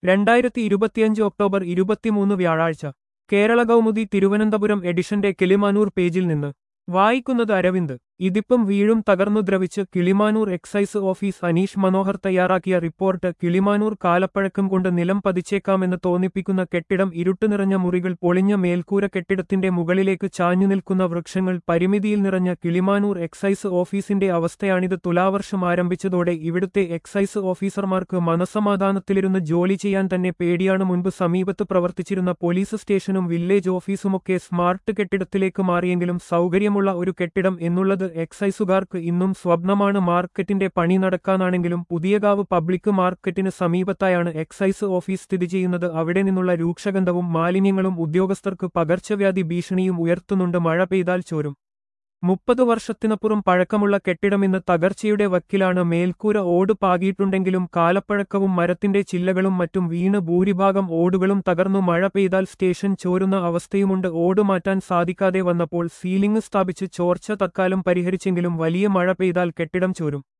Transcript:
രണ്ടായിരത്തി ഇരുപത്തിയഞ്ച് ഒക്ടോബർ ഇരുപത്തിമൂന്ന് വ്യാഴാഴ്ച കേരള കൗമുദി തിരുവനന്തപുരം എഡിഷന്റെ കിളിമാനൂർ പേജിൽ നിന്ന് വായിക്കുന്നത് അരവിന്ദ് ഇതിപ്പം വീഴും തകർന്നു ദ്രവിച്ച് കിളിമാനൂർ എക്സൈസ് ഓഫീസ് അനീഷ് മനോഹർ തയ്യാറാക്കിയ റിപ്പോർട്ട് കിളിമാനൂർ കാലപ്പഴക്കം കൊണ്ട് നിലം പതിച്ചേക്കാമെന്ന് തോന്നിപ്പിക്കുന്ന കെട്ടിടം ഇരുട്ടു നിറഞ്ഞ മുറികൾ പൊളിഞ്ഞ മേൽക്കൂര കെട്ടിടത്തിന്റെ മുകളിലേക്ക് ചാഞ്ഞു നിൽക്കുന്ന വൃക്ഷങ്ങൾ പരിമിതിയിൽ നിറഞ്ഞ കിളിമാനൂർ എക്സൈസ് ഓഫീസിന്റെ അവസ്ഥയാണിത് തുലാവർഷം ആരംഭിച്ചതോടെ ഇവിടുത്തെ എക്സൈസ് ഓഫീസർമാർക്ക് മനസമാധാനത്തിലിരുന്ന് ജോലി ചെയ്യാൻ തന്നെ പേടിയാണ് മുൻപ് സമീപത്ത് പ്രവർത്തിച്ചിരുന്ന പോലീസ് സ്റ്റേഷനും വില്ലേജ് ഓഫീസുമൊക്കെ സ്മാർട്ട് കെട്ടിടത്തിലേക്ക് മാറിയെങ്കിലും സൗകര്യമുള്ള ഒരു കെട്ടിടം എന്നുള്ളത് എക്സൈസുകാർക്ക് ഇന്നും സ്വപ്നമാണ് മാർക്കറ്റിന്റെ പണി നടക്കാനാണെങ്കിലും പുതിയകാവ് പബ്ലിക് മാർക്കറ്റിന് സമീപത്തായാണ് എക്സൈസ് ഓഫീസ് സ്ഥിതി ചെയ്യുന്നത് അവിടെ നിന്നുള്ള രൂക്ഷഗന്ധവും മാലിന്യങ്ങളും ഉദ്യോഗസ്ഥർക്ക് പകർച്ചവ്യാധി ഭീഷണിയും ഉയർത്തുന്നുണ്ട് മഴ പെയ്താൽ ചോരും മുപ്പത് വർഷത്തിനപ്പുറം പഴക്കമുള്ള കെട്ടിടം ഇന്ന് തകർച്ചയുടെ വക്കിലാണ് മേൽക്കൂര ഓട് പാകിയിട്ടുണ്ടെങ്കിലും കാലപ്പഴക്കവും മരത്തിന്റെ ചില്ലകളും മറ്റും വീണ് ഭൂരിഭാഗം ഓടുകളും തകർന്നു മഴ പെയ്താൽ സ്റ്റേഷൻ ചോരുന്ന അവസ്ഥയുമുണ്ട് ഓട് മാറ്റാൻ സാധിക്കാതെ വന്നപ്പോൾ സീലിംഗ് സ്ഥാപിച്ച് ചോർച്ച തത്കാലം പരിഹരിച്ചെങ്കിലും വലിയ മഴ പെയ്താൽ കെട്ടിടം ചോരും